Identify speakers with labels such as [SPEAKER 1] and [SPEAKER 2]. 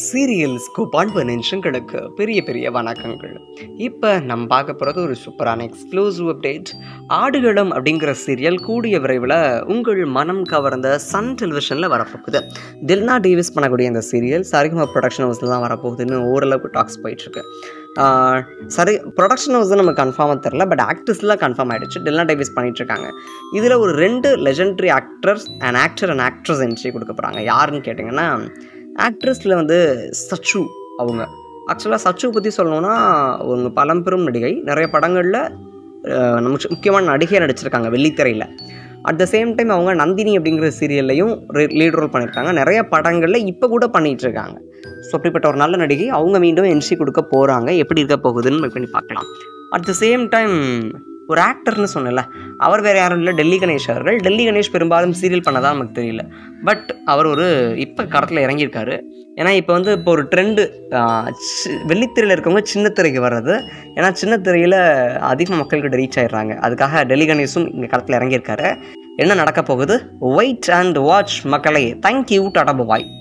[SPEAKER 1] serial scoop அன்பு நெஞ்சங்களுக்கு பெரிய பெரிய வணக்கங்கள் இப்போ நம்ம பார்க்க போகிறது ஒரு சூப்பரான எக்ஸ்க்ளூசிவ் அப்டேட் ஆடுகளம் அப்படிங்கிற சீரியல் கூடிய விரைவில் உங்கள் மனம் கவர்ந்த சன் டெலிவிஷனில் வரப்போகுது தில்னா டேவிஸ் பண்ணக்கூடிய இந்த சீரியல் சரிகமா ப்ரொடக்ஷன் ஹவுஸில் தான் வரப்போகுதுன்னு ஓரளவுக்கு டாக்ஸ் போயிட்டுருக்கு ஆஹ் சரி ப்ரொடக்ஷன் ஹவுஸ் தான் நமக்கு கன்ஃபார்மாக தெரில பட் ஆக்டர்ஸ்லாம் கன்ஃபார்ம் ஆகிடுச்சு டில்னா டேவிஸ் பண்ணிட்டு இருக்காங்க இதில் ஒரு ரெண்டு legendary actors and actor and actress entry கொடுக்க போகிறாங்க யாருன்னு கேட்டிங்கன்னா ஆக்ட்ரஸில் வந்து சச்சு அவங்க ஆக்சுவலாக சச்சு பற்றி சொல்லணும்னா அவங்க பழம்பெரும் நடிகை நிறைய படங்களில் நமக்கு முக்கியமான நடிகையாக நடிச்சிருக்காங்க வெள்ளித்திரையில் அட் த சேம் டைம் அவங்க நந்தினி அப்படிங்கிற சீரியல்லையும் லீட் ரோல் பண்ணியிருக்காங்க நிறைய படங்களில் இப்போ கூட பண்ணிகிட்டு இருக்காங்க ஸோ அப்படிப்பட்ட ஒரு நல்ல நடிகை அவங்க மீண்டும் என்ட்ரி கொடுக்க போகிறாங்க எப்படி இருக்க போகுதுன்னு wait பண்ணி பார்க்கலாம் அட் த சேம் டைம் ஒரு ஆக்டர்னு சொன்னல அவர் வேறு யாரும் இல்லை டெல்லி கணேஷ் அவர்கள் டெல்லி கணேஷ் பெரும்பாலும் சீரியல் பண்ணதான் நமக்கு தெரியல பட் அவர் ஒரு இப்போ கடத்தில் இறங்கியிருக்காரு ஏன்னா இப்போ வந்து இப்போ ஒரு ட்ரெண்டு வெள்ளித்திரையில் இருக்கவங்க சின்ன திரைக்கு வர்றது ஏன்னா சின்ன திரையில் அதிக மக்கள்கிட்ட ரீச் ஆயிடுறாங்க அதுக்காக டெல்லி கணேஷும் இங்கே களத்தில் இறங்கியிருக்காரு என்ன நடக்க போகுது வெயிட் அண்ட் வாட்ச் மக்களே தேங்க்யூ டாடா பாய்